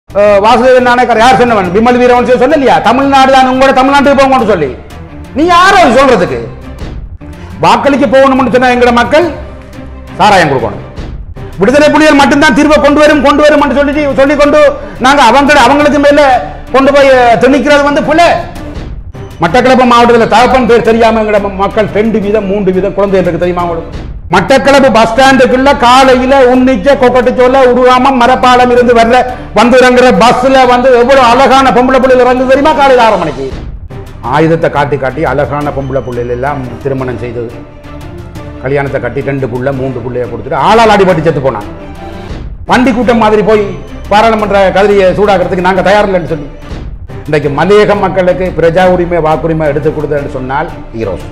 அஹ், வாசுதேவன் நாணயக்கார் யார் சொன்னவன் விமல் வீரவன் சொல்லலையா தமிழ்நாடு தான் உங்களோட தமிழ்நாட்டுக்கு போங்கன்னு சொல்லி நீ யாரோ அது சொல்றதுக்கு வாக்களிக்க போகணும்னு சொன்ன எங்கட மக்கள் சாராயம் கொடுக்கணும் விடுதலை புலிகள் மட்டும்தான் தீர்வை கொண்டு வரும் கொண்டு வரும் சொல்லிட்டு சொல்லி கொண்டு நாங்க அவங்க அவங்களுக்கு மேல கொண்டு போய் அஹ், திணிக்கிறது வந்து புல மட்டக்களப்பு மாவட்டத்தில் தகப்பன் பேர் தெரியாம எங்கட ம- மக்கள் ரெண்டு வீதம் மூன்று வீதம் குழந்தைகள் இருக்கு தெரியுமா உங்களுக்கு மட்டக்களப்பு பஸ் ஸ்டாண்டுக்குள்ள காலையில உன்னிச்ச கொக்கட்டிச்சோல உருவாமம் மரப்பாலம் இருந்து வர்ற வந்து இறங்குற பஸ்ல வந்து எவ்வளவு அழகான பொம்பளை பிள்ளைகள் இறங்கு தெரியுமா காலையில் ஆறு மணிக்கு ஆயுதத்தை காட்டி காட்டி அழகான பொம்பளை பிள்ளைகள் எல்லாம் திருமணம் செய்து கல்யாணத்தை கட்டி ரெண்டு புள்ள மூன்று புள்ளைய கொடுத்துட்டு ஆளால் அடிபட்டு செத்து போனாங்க வண்டி கூட்டம் மாதிரி போய் பாராளுமன்ற கதிரியை சூடாக்கிறதுக்கு நாங்கள் தயார் இல்லைன்னு சொல்லி இன்றைக்கு மலையக மக்களுக்கு பிரஜா உரிமை வாக்குரிமை எடுத்து கொடுத்தேன்னு சொன்னால் ஹீரோஸ்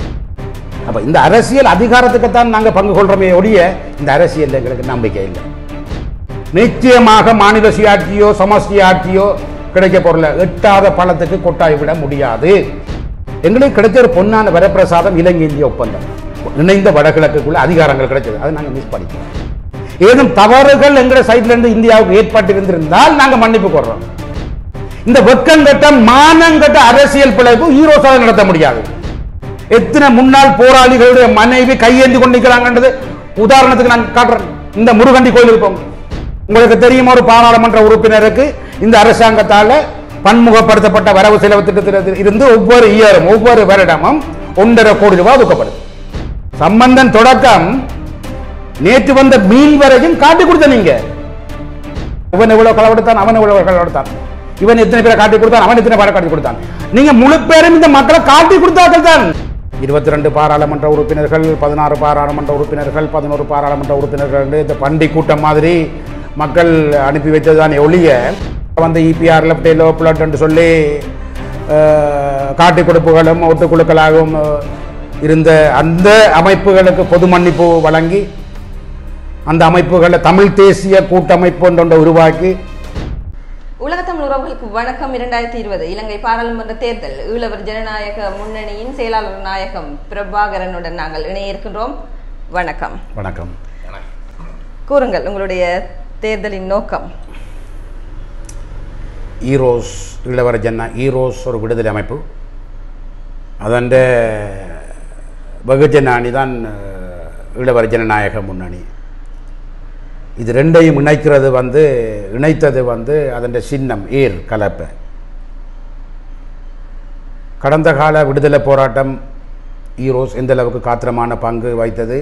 அப்ப இந்த அரசியல் அதிகாரத்துக்குத்தான் நாங்கள் பங்கு கொள்றோமே ஒழிய இந்த அரசியல் எங்களுக்கு நம்பிக்கை இல்லை நிச்சயமாக மாநில சுயாட்சியோ சமஷ்டி ஆட்சியோ கிடைக்க பொருள எட்டாத பழத்துக்கு கொட்டாய் விட முடியாது எங்களுக்கு கிடைச்ச ஒரு பொன்னான வரப்பிரசாதம் இலங்கை இந்திய ஒப்பந்தம் இணைந்த வடகிழக்குக்குள்ள அதிகாரங்கள் கிடைச்சது அதை நாங்கள் மிஸ் பண்ணிக்கிறோம் ஏதும் தவறுகள் எங்கட சைட்ல இருந்து இந்தியாவுக்கு ஏற்பட்டு இருந்திருந்தால் நாங்க மன்னிப்பு கோர்றோம் இந்த வெக்கங்கட்ட மானங்கட்ட அரசியல் பிழைப்பு ஈரோசாக நடத்த முடியாது எத்தனை முன்னாள் போராளிகளுடைய மனைவி கையேந்தி கொண்டு நிற்கிறாங்கன்றது உதாரணத்துக்கு நான் காட்டுறேன் இந்த முருகண்டி கோயிலுக்கு போங்க உங்களுக்கு தெரியும் ஒரு பாராளுமன்ற உறுப்பினருக்கு இந்த அரசாங்கத்தால பன்முகப்படுத்தப்பட்ட வரவு செலவு திட்டத்தில் இருந்து ஒவ்வொரு இயரும் ஒவ்வொரு வருடமும் ஒன்றரை கோடி ரூபாய் ஒதுக்கப்படுது சம்பந்தன் தொடக்கம் நேற்று வந்த மீன் வரையும் காட்டி கொடுத்த நீங்க இவன் எவ்வளவு களவெடுத்தான் அவன் எவ்வளவு களவெடுத்தான் இவன் எத்தனை பேரை காட்டி கொடுத்தான் அவன் எத்தனை பேரை காட்டி கொடுத்தான் நீங்க முழு பேரும் இந்த மக்களை காட்டி கொடுத்தார்கள் தான் இருபத்தி ரெண்டு பாராளுமன்ற உறுப்பினர்கள் பதினாறு பாராளுமன்ற உறுப்பினர்கள் பதினோரு பாராளுமன்ற உறுப்பினர்கள் இந்த பண்டி கூட்டம் மாதிரி மக்கள் அனுப்பி வைத்ததுதான் ஒழிய வந்து இபிஆர் லெப்டேலோ பிளட் சொல்லி அஹ், காட்டி கொடுப்புகளும் ஒட்டுக்குழுக்களாகவும் அஹ், இருந்த அந்த அமைப்புகளுக்கு பொது மன்னிப்பு வழங்கி அந்த அமைப்புகளை தமிழ் தேசிய கூட்டமைப்பு ஒன்றை உருவாக்கி உலகத்தமிழ் உறவுகளுக்கு வணக்கம் இரண்டாயிரத்தி இருபது இலங்கை பாராளுமன்ற தேர்தல் ஈழவர் ஜனநாயக முன்னணியின் செயலாளர் நாயகம் பிரபாகரனுடன் நாங்கள் இணைய இருக்கின்றோம் வணக்கம் வணக்கம் கூறுங்கள் உங்களுடைய தேர்தலின் நோக்கம் ஈரோஸ் இளவர ஜன்னா ஈரோஸ் ஒரு விடுதலை அமைப்பு அதண்ட வெகுஜன அணி தான் அஹ், ஈழவர ஜனநாயக முன்னணி இது ரெண்டையும் இணைக்கிறது வந்து இணைத்தது வந்து அதன் சின்னம் ஏர் கலப்பை கடந்த கால விடுதலை போராட்டம் ஈரோஸ் எந்த அளவுக்கு காத்திரமான பங்கு வகித்தது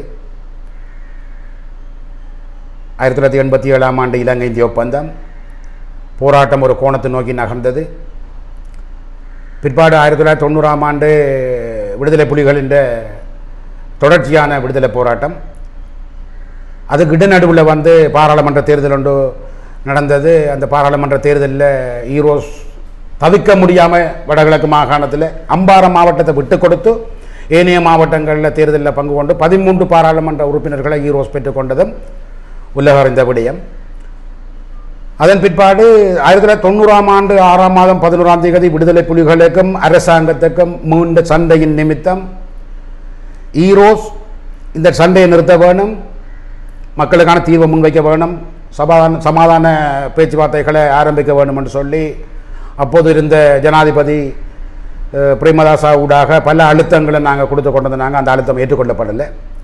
ஆயிரத்தி தொள்ளாயிரத்தி எண்பத்தி ஏழாம் ஆண்டு இலங்கை இந்திய ஒப்பந்தம் போராட்டம் ஒரு கோணத்தை நோக்கி நகர்ந்தது பிற்பாடு ஆயிரத்தி தொள்ளாயிரத்தி தொண்ணூறாம் ஆண்டு விடுதலை புலிகளின் தொடர்ச்சியான விடுதலை போராட்டம் அதுக்கு இடைநடுவில் வந்து பாராளுமன்ற தேர்தல் ஒன்று நடந்தது அந்த பாராளுமன்ற தேர்தலில் ஈரோஸ் தவிர்க்க முடியாமல் வடகிழக்கு மாகாணத்தில் அம்பாரம் மாவட்டத்தை விட்டு கொடுத்து ஏனைய மாவட்டங்களில் தேர்தலில் பங்கு கொண்டு பதிமூன்று பாராளுமன்ற உறுப்பினர்களை ஈரோஸ் பெற்றுக்கொண்டதும் உலக அறிந்த விடயம் அதன் பிற்பாடு ஆயிரத்தி தொள்ளாயிரத்தி தொண்ணூறாம் ஆண்டு ஆறாம் மாதம் பதினோராம் தேதி விடுதலை புலிகளுக்கும் அரசாங்கத்துக்கும் மீண்ட சண்டையின் நிமித்தம் ஈரோஸ் இந்த சண்டையை நிறுத்த வேணும் மக்களுக்கான தீர்வை முன்வைக்க வேணும் சமாதான சமாதான பேச்சுவார்த்தைகளை ஆரம்பிக்க வேணும் என்று சொல்லி அப்போது இருந்த ஜனாதிபதி அஹ், பிரேமதாசா ஊடாக பல அழுத்தங்களை நாங்கள் கொடுத்து கொண்டு வந்தாங்க அந்த அழுத்தம் ஏற்றுக்கொள்ளப்படலை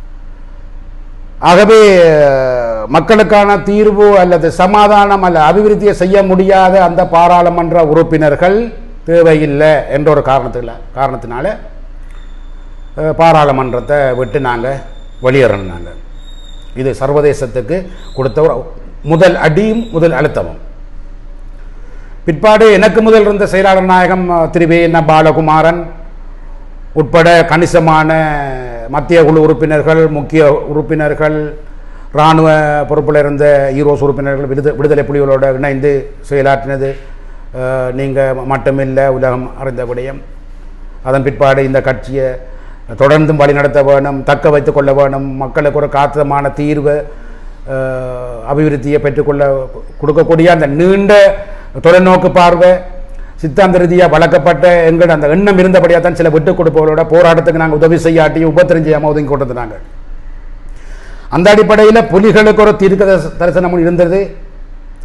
ஆகவே அஹ், மக்களுக்கான தீர்வு அல்லது சமாதானம் அல்ல அபிவிருத்தியை செய்ய முடியாத அந்த பாராளுமன்ற உறுப்பினர்கள் தேவையில்லை என்ற ஒரு காரணத்தில் காரணத்தினால அஹ், பாராளுமன்றத்தை விட்டு நாங்கள் வெளியேறணும் நாங்கள் இது சர்வதேசத்துக்கு கொடுத்த ஒரு முதல் அடியும் முதல் அழுத்தமும் பிற்பாடு எனக்கு முதல் இருந்த செயலாளர் நாயகம் அஹ், திரு வே என் பாலகுமாரன் உட்பட கணிசமான மத்திய குழு உறுப்பினர்கள் முக்கிய உறுப்பினர்கள் இராணுவ பொறுப்பில் இருந்த ஈரோஸ் உறுப்பினர்கள் விடுத விடுதலை புலிகளோடு இணைந்து செயலாற்றினது நீங்கள் மட்டுமில்லை உலகம் அறிந்த விடயம் அதன் பிற்பாடு இந்த கட்சியை தொடர்ந்தும் வழிநடத்த வேணும் தக்க வைத்துக் கொள்ள வேணும் மக்களுக்கு ஒரு காத்திரமான தீர்வு அஹ், அபிவிருத்தியை பெற்றுக்கொள்ள கொடுக்கக்கூடிய அந்த நீண்ட தொலைநோக்கு பார்வை சித்தாந்த ரீதியாக வளர்க்கப்பட்ட எங்கள் அந்த எண்ணம் இருந்தபடியாக தான் சில விட்டுக் கொடுப்பவர்களோட போராட்டத்துக்கு நாங்கள் உதவி செய்யாட்டியும் உபத்திரம் செய்யாமல் ஒதுங்கி கொண்டு வந்தாங்க அந்த அடிப்படையில் புலிகளுக்கு ஒரு தீர்க்க தரிச- தரிசனம் இருந்தது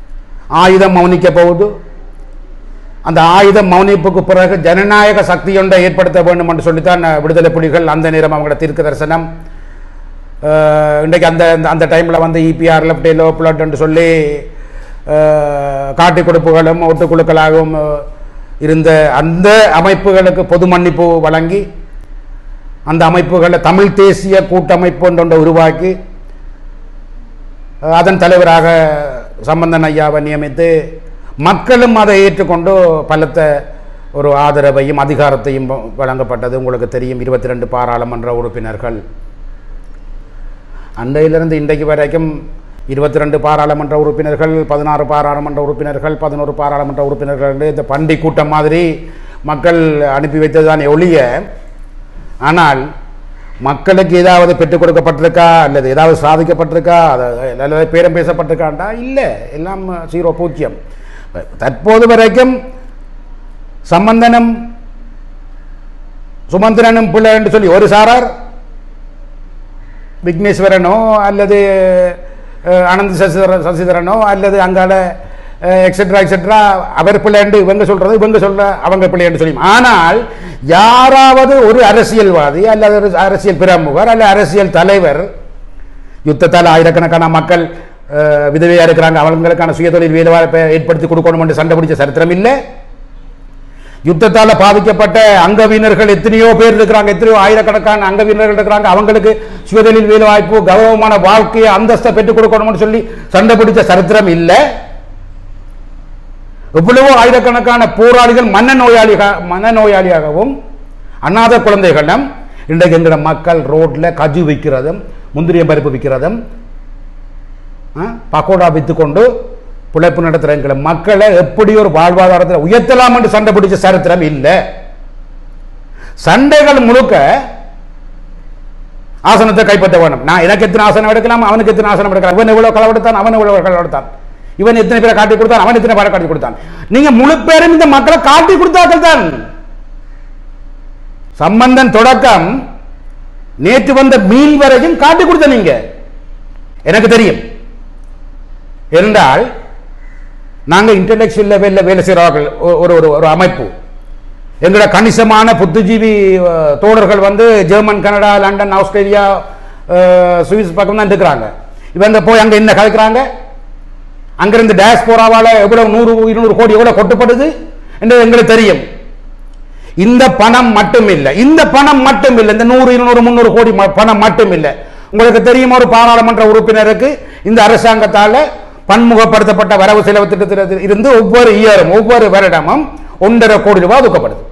ஆயுதம் மௌனிக்க போகுது அந்த ஆயுதம் மௌனிப்புக்கு பிறகு ஜனநாயக சக்தி ஒன்றை ஏற்படுத்த வேண்டும் என்று சொல்லித்தான் விடுதலை புலிகள் அந்த நேரம் அவங்களோட தீர்க்க தரிசனம் அஹ், இன்றைக்கு அந்த அந்த- அந்த டைமில் வந்து இபிஆர் லெஃப்ட் லோ பிளட் என்று சொல்லி அஹ், காட்டி கொடுப்புகளும் ஒட்டுக்குழுக்களாகவும் அஹ், இருந்த அந்த அமைப்புகளுக்கு பொது மன்னிப்பு வழங்கி அந்த அமைப்புகளை தமிழ் தேசிய கூட்டமைப்பு ஒன்று ஒன்றை உருவாக்கி அஹ், அதன் தலைவராக சம்பந்தன் ஐயாவை நியமித்து மக்களும் அதை ஏற்றுக்கொண்டு பலத்த ஒரு ஆதரவையும் அதிகாரத்தையும் வ- வழங்கப்பட்டது உங்களுக்கு தெரியும் இருபத்தி ரெண்டு பாராளுமன்ற உறுப்பினர்கள் அன்றையிலிருந்து இன்றைக்கு வரைக்கும் இருபத்தி ரெண்டு பாராளுமன்ற உறுப்பினர்கள் பதினாறு பாராளுமன்ற உறுப்பினர்கள் பதினோரு பாராளுமன்ற உறுப்பினர்கள் என்று இந்த பண்டி கூட்டம் மாதிரி மக்கள் அனுப்பி வைத்ததுதான் ஒழிய ஆனால் மக்களுக்கு ஏதாவது பெற்றுக் கொடுக்கப்பட்டிருக்கா அல்லது ஏதாவது சாதிக்கப்பட்டிருக்கா அது அல்லது பேரம் பேசப்பட்டிருக்காண்டா இல்லை எல்லாம் ஜீரோ பூஜ்ஜியம் தற்போது வரைக்கும் சம்பந்தனும் சுமந்திரனும் பிள்ளை என்று சொல்லி ஒரு சாரார் விக்னேஸ்வரனோ அல்லது அஹ், அனந்த் சசிதர சசிதரனோ அல்லது அங்கால எக்ஸெட்ரா எக்ஸெட்ரா அவர் பிள்ளைண்டு இவங்க சொல்றது இவங்க சொல்ற அவங்க பிள்ளைன்னு சொல்லி ஆனால் யாராவது ஒரு அரசியல்வாதி அல்லது ஒரு அரசியல் பிரமுகர் அல்ல அரசியல் தலைவர் யுத்தத்தால் ஆயிரக்கணக்கான மக்கள் அஹ், விதவையா இருக்கிறாங்க அவங்களுக்கான சுயதொழில் வேலைவாய்ப்பை ஏற்படுத்தி கொடுக்கணும் என்று சண்டை பிடிச்ச சரித்திரம் இல்லை யுத்தத்தால பாதிக்கப்பட்ட அங்கவீனர்கள் எத்தனையோ பேர் இருக்கிறாங்க எத்தனையோ ஆயிரக்கணக்கான அங்கவீனர்கள் இருக்கிறாங்க அவங்களுக்கு சுயதொழில் வேலை வாய்ப்பு கௌரவமான வாழ்க்கையை அந்தஸ்தை பெற்றுக் கொடுக்கணும்னு சொல்லி சண்டை பிடிச்ச சரித்திரம் இல்லை எவ்வளவோ ஆயிரக்கணக்கான போராளிகள் மனநோயாளிக மனநோயாளியாகவும் அநாத குழந்தைகளும் இன்றைக்கு என்கிற மக்கள் ரோட்ல கஜு விற்கிறதும் முந்திரிய பருப்பு விற்கிறதும் ஆ, பக்கோடா வித்துக்கொண்டு பிழைப்பு நடத்துகிற எங்களை மக்களை எப்படி ஒரு வாழ்வாதாரத்தில் உயர்த்தலாம் என்று சண்டை பிடிச்ச சரித்திரம் இல்லை சண்டைகள் முழுக்க ஆசனத்தை கைப்பற்ற வேணும் நான் எனக்கு எத்தனை ஆசனம் எடுக்கலாம் அவனுக்கு எத்தனை ஆசனம் எடுக்கலாம் இவன் எவ்வளவு களவெடுத்தான் அவன் எவ்வளவு களவெடுத்தான் இவன் எத்தனை பேரை காட்டி கொடுத்தான் அவன் எத்தனை பேரை காட்டி கொடுத்தான் நீங்க முழு பேரும் இந்த மக்களை காட்டி கொடுத்தார்கள் தான் சம்பந்தன் தொடக்கம் நேற்று வந்த மீன் வரையும் காட்டி கொடுத்த நீங்க எனக்கு தெரியும் என்றால் நாங்கள் இன்டலெக்சுவல் லெவலில் வேலை செய்கிறவர்கள் ஒ- ஒரு ஒரு ஒரு அமைப்பு எங்களோட கணிசமான புத்திஜீவி அஹ், தோழர்கள் வந்து ஜெர்மன் கனடா லண்டன் ஆஸ்திரேலியா அஹ், சுவிஸ் பக்கம் தான் இருக்கிறாங்க இவங்க போய் அங்கே என்ன கலைக்கிறாங்க அங்கிருந்து டேஸ்போராவால எவ்வளவு நூறு இருநூறு கோடி எவ்வளவு கொட்டப்படுது என்று எங்களுக்கு தெரியும் இந்த பணம் மட்டும் இல்லை இந்த பணம் மட்டும் இல்லை இந்த நூறு இருநூறு முந்நூறு கோடி ம- பணம் மட்டும் இல்லை உங்களுக்கு தெரியும் ஒரு பாராளுமன்ற உறுப்பினருக்கு இந்த அரசாங்கத்தால பன்முகப்படுத்தப்பட்ட வரவு செலவு திட்டத்தில் இருந்து ஒவ்வொரு இயரும் ஒவ்வொரு வருடமும் ஒன்றரை கோடி ரூபாய் ஒதுக்கப்படுது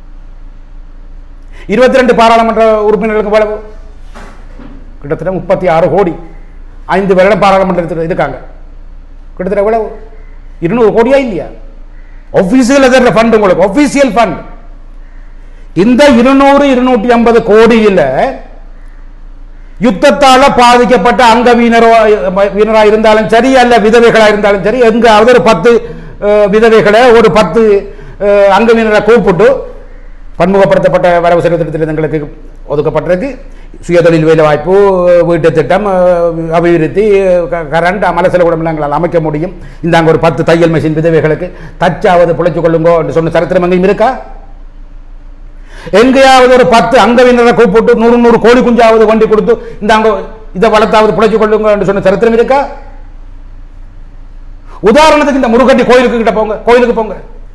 இருபத்தி ரெண்டு பாராளுமன்ற உறுப்பினர்களுக்கு எவ்வளவு கிட்டத்தட்ட முப்பத்தி ஆறு கோடி ஐந்து வருடம் பாராளுமன்றத்தில் இருக்காங்க கிட்டத்தட்ட எவ்வளவு இருநூறு கோடியா இல்லையா ஒபிசியல் ஃபண்ட் உங்களுக்கு ஒபிசியல் ஃபண்ட் இந்த இருநூறு இருநூற்றி ஐம்பது கோடியில் யுத்தத்தால பாதிக்கப்பட்ட அங்க வீணரோ வீணரா இருந்தாலும் சரி அல்ல விதவைகளா இருந்தாலும் சரி எங்காவது ஒரு பத்து அஹ், விதவைகளை ஒரு பத்து அஹ், அங்க வீணரை கூப்பிட்டு பன்முகப்படுத்தப்பட்ட வரவு செலவு திட்டத்தில் எங்களுக்கு ஒதுக்கப்பட்டிருக்கு சுயதொழில் வேலை வாய்ப்பு வீட்டு திட்டம் அஹ், அபிவிருத்தி க- கரண்ட் அமல செலவுடன் எங்களால் அமைக்க முடியும் இந்தாங்க ஒரு பத்து தையல் மிஷின் விதவைகளுக்கு தச்சாவது பிழைச்சு கொள்ளுங்கோ என்று சொன்ன சரித்திரம் எங்கேயும் இருக்கா எங்கேயாவது ஒரு பத்து அங்கவினரை கூப்பிட்டு நூறு நூறு கோழி குஞ்சாவது வண்டி கொடுத்து இந்தாங்க இதை வளர்த்தாவது பிழைச்சு கொள்ளுங்க என்று சொன்ன சரித்திரம் இருக்கா உதாரணத்துக்கு இந்த முருகண்டி கோயிலுக்கு கிட்ட போங்க கோயிலுக்கு போங்க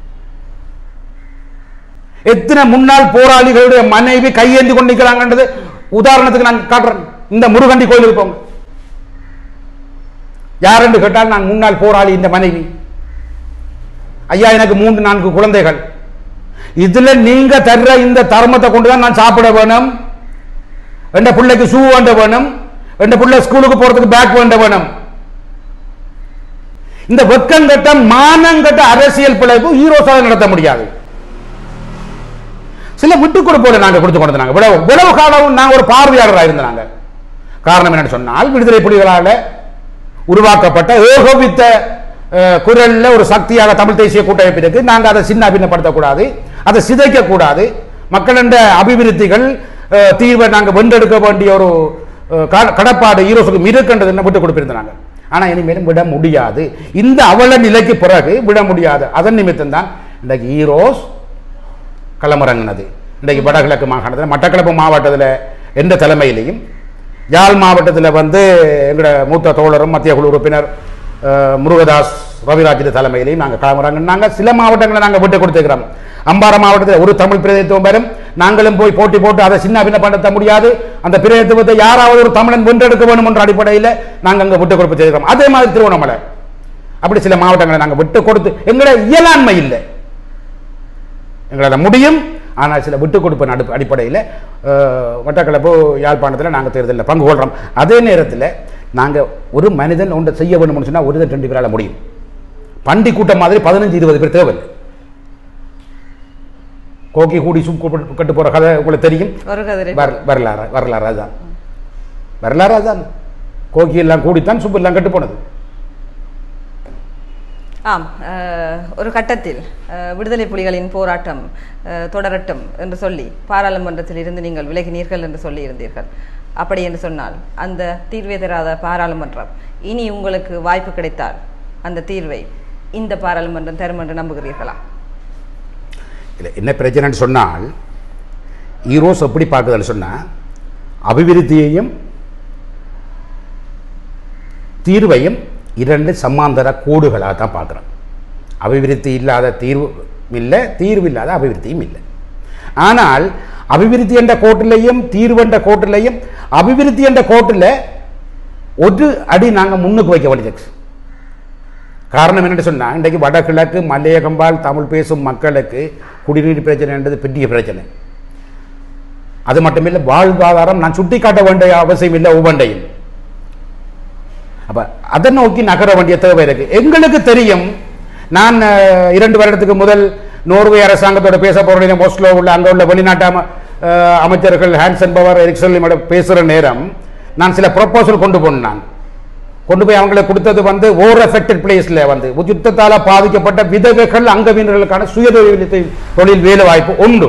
எத்தனை முன்னாள் போராளிகளுடைய மனைவி கையேந்தி கொண்டு நிற்கிறாங்கன்றது உதாரணத்துக்கு நான் காட்டுறேன் இந்த முருகண்டி கோயிலுக்கு போங்க யார் என்று கேட்டால் நான் முன்னாள் போராளி இந்த மனைவி ஐயா எனக்கு மூன்று நான்கு குழந்தைகள் இதுல நீங்க தர்ற இந்த தர்மத்தை கொண்டு தான் நான் சாப்பிட வேணும் எந்த பிள்ளைக்கு ஷூ வேண்ட வேணும் எந்த பிள்ளை ஸ்கூலுக்கு போறதுக்கு பேக் வேண்ட வேணும் இந்த வெக்கங்கட்ட மானங்கட்ட அரசியல் பிழைப்பு ஹீரோ சாதனை நடத்த முடியாது சில விட்டு கொடுப்போல நாங்க கொடுத்து கொண்டு வந்தாங்க இவ்வளவு இவ்வளவு காலம் நாங்க ஒரு பார்வையாளராக இருந்தாங்க காரணம் என்னன்னு சொன்னால் விடுதலை புலிகளால உருவாக்கப்பட்ட ஏகோபித்த அஹ், குரல்ல ஒரு சக்தியாக தமிழ் தேசிய கூட்டமைப்பு இருக்கு நாங்க அதை சின்ன பின்னப்படுத்தக்கூடாது அதை சிதைக்க கூடாது மக்களின் அபிவிருத்திகள் அஹ், தீர்வை நாங்க வென்றெடுக்க வேண்டிய ஒரு அஹ், க- கடப்பாடு ஈரோசுக்கு இருக்குன்றதை விட்டு கொடுப்பிருந்தாங்க ஆனால் இனிமேலும் விட முடியாது இந்த அவல நிலைக்கு பிறகு விட முடியாது அதன் நிமித்தம் தான் இன்றைக்கு ஈரோஸ் களமிறங்கினது இன்றைக்கு வடகிழக்கு மாகாணத்தில் மட்டக்களப்பு மாவட்டத்தில் எந்த தலைமையிலையும் யாழ் மாவட்டத்தில் வந்து எங்களோட மூத்த தோழரும் மத்திய குழு உறுப்பினர் அஹ், முருகதாஸ் ரவிராஜின் தலைமையிலையும் நாங்கள் களமிறங்கினாங்க சில மாவட்டங்களை நாங்கள் விட்டு கொடுத்துக்கிறோம் அம்பாறை மாவட்டத்தில் ஒரு தமிழ் பிரதிநிதித்துவம் வரும் நாங்களும் போய் போட்டி போட்டு அதை சின்ன பின்னப்படுத்த முடியாது அந்த பிரதிநிதித்துவத்தை யாராவது ஒரு தமிழன் வென்றெடுக்க வேண்டும் என்ற அடிப்படையில் நாங்கள் அங்கே விட்டு கொடுப்பு செய்கிறோம் அதே மாதிரி திருவண்ணாமலை அப்படி சில மாவட்டங்களை நாங்கள் விட்டு கொடுத்து எங்களோட இயலாண்மை இல்லை எங்களால் முடியும் ஆனால் சில விட்டு கொடுப்பு நடு அடிப்படையில் மட்டக்களப்பு யாழ்ப்பாணத்தில் நாங்கள் தேர்தலில் பங்கு கொள்கிறோம் அதே நேரத்தில் நாங்கள் ஒரு மனிதன் ஒன்றை செய்ய வேணும்னு சொன்னால் ஒரு ரெண்டு பேரால் முடியும் பண்டி கூட்டம் மாதிரி பதினஞ்சு இருபது பேர் தேவையில்லை கோக்கி கூடி சூப் கட்டு போகிற கதை உங்களுக்கு தெரியும் ஒரு கதிரை வர- வரலாறு வரலாறு அதுதான் வரலாறு அதுதான் கோக்கி எல்லாம் கூடித்தான் சூப் எல்லாம் கட்டு போனது ஆம் அஹ், ஒரு கட்டத்தில் அஹ், விடுதலை புலிகளின் போராட்டம் அஹ், தொடரட்டும் என்று சொல்லி பாராளுமன்றத்தில் இருந்து நீங்கள் விலகினீர்கள் என்று சொல்லி இருந்தீர்கள் அப்படி என்று சொன்னால் அந்த தீர்வை தராத பாராளுமன்றம் இனி உங்களுக்கு வாய்ப்பு கிடைத்தால் அந்த தீர்வை இந்த பாராளுமன்றம் தரும் என்று நம்புகிறீர்களா இல்லை என்ன பிரச்சனைன்னு சொன்னால் ஈரோஸ் எப்படி பார்க்குதுன்னு சொன்னால் அபிவிருத்தியையும் தீர்வையும் இரண்டு சமாந்தர கோடுகளாக தான் பார்க்குறோம் அபிவிருத்தி இல்லாத தீர்வு இல்லை தீர்வு இல்லாத அபிவிருத்தியும் இல்லை ஆனால் அபிவிருத்தி என்ற கோட்டிலையும் தீர்வு என்ற கோட்டிலையும் அபிவிருத்தி என்ற கோட்டில் ஒரு அடி நாங்கள் முன்னுக்கு வைக்க வேண்டியது காரணம் என்னன்னு சொன்னால் இன்றைக்கு வடகிழக்கு மலையகம்பால் தமிழ் பேசும் மக்களுக்கு குடிநீர் பிரச்சனைன்றது பெரிய பிரச்சனை அது மட்டுமில்லை வாழ்வாதாரம் நான் சுட்டி காட்ட வேண்டிய அவசியம் இல்லை ஒவ்வொன்றையும் அப்ப அதை நோக்கி நகர வேண்டிய தேவை இருக்கு எங்களுக்கு தெரியும் நான் அஹ், இரண்டு வருடத்துக்கு முதல் நோர்வே அரசாங்கத்தோட பேச போறேன் மோஸ்ட்லோ உள்ள அங்க உள்ள வெளிநாட்டு அம- அஹ், அமைச்சர்கள் ஹான்சன் பவர் எரிக்சல் பேசுற நேரம் நான் சில ப்ரொபோசல் கொண்டு போனேன் நான் கொண்டு போய் அவங்களுக்கு கொடுத்தது வந்து ஓர் எஃபெக்டட் பிளேஸ்ல வந்து யுத்தத்தால பாதிக்கப்பட்ட விதவைகள் அங்கவீனர்களுக்கான சுயதொழில் தொழில் வேலை வாய்ப்பு உண்டு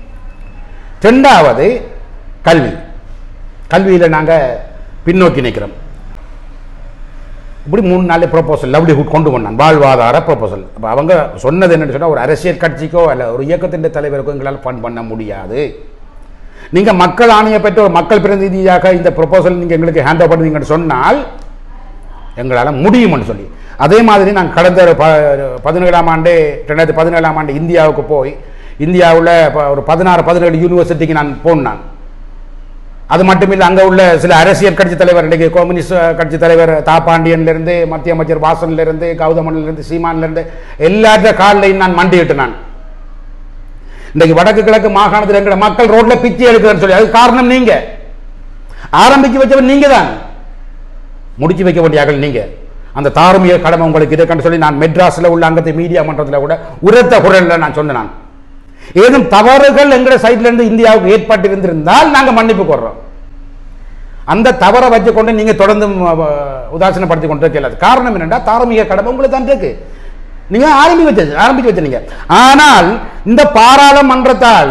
ரெண்டாவது கல்வி கல்வியில நாங்க பின்னோக்கி நிற்கிறோம் இப்படி மூணு நாள் ப்ரொபோசல் லவ்லிஹுட் கொண்டு வந்தான் வாழ்வாதார ப்ரொபோசல் அப்போ அவங்க சொன்னது என்னன்னு சொன்னால் ஒரு அரசியல் கட்சிக்கோ அல்ல ஒரு இயக்கத்தின் தலைவருக்கோ எங்களால் ஃபண்ட் பண்ண முடியாது நீங்கள் மக்கள் ஆணையை பெற்ற ஒரு மக்கள் பிரதிநிதியாக இந்த ப்ரொபோசல் நீங்கள் எங்களுக்கு ஹேண்ட் ஓவர் பண்ணுவீங்கன்னு சொன்னால் எங்களால் முடியும்னு சொல்லி அதே மாதிரி நான் கடந்த ஒரு ப பதினேழாம் ஆண்டு ரெண்டாயிரத்தி பதினேழாம் ஆண்டு இந்தியாவுக்கு போய் இந்தியாவில் ஒரு பதினாறு பதினேழு யூனிவர்சிட்டிக்கு நான் போனேன் அது மட்டுமில்லை அங்கே உள்ள சில அரசியல் கட்சி தலைவர் இன்றைக்கு கம்யூனிஸ்ட் கட்சி தலைவர் தாப்பாண்டியன்லேருந்து மத்திய அமைச்சர் வாசன்லேருந்து கௌதமன்லேருந்து சீமான்லேருந்து எல்லாத்த காலிலையும் நான் மண்டிட்டு நான் இன்றைக்கு வடக்கு கிழக்கு மாகாணத்தில் எங்கிற மக்கள் ரோட்ல பிச்சை எடுக்கிறேன்னு சொல்லி அதுக்கு காரணம் நீங்க ஆரம்பிச்சு வச்சவன் நீங்க தான் முடிச்சு வைக்க வேண்டிய ஆக்கள் நீங்க அந்த தார்மீக கடமை உங்களுக்கு இருக்குன்னு சொல்லி நான் மெட்ராஸ்ல உள்ள அங்கத்தை மீடியா மன்றத்தில் கூட உரத்த குரல்ல நான் சொன்னேன் நான் ஏதும் தவறுகள் எங்கட சைட்ல இருந்து இந்தியாவுக்கு ஏற்பட்டு இருந்திருந்தால் நாங்க மன்னிப்பு கோர்றோம் அந்த தவறை வச்சுக்கொண்டு நீங்க தொடர்ந்து ம, ம, உதாசீனப்படுத்தி கொண்டு இருக்கல காரணம் என்னன்னா தார்மீக கடமை உங்களுக்கு தான் இருக்கு நீங்க ஆரம்பி வச்சது ஆரம்பிச்சு வச்சீங்க ஆனால் இந்த பாராளுமன்றத்தால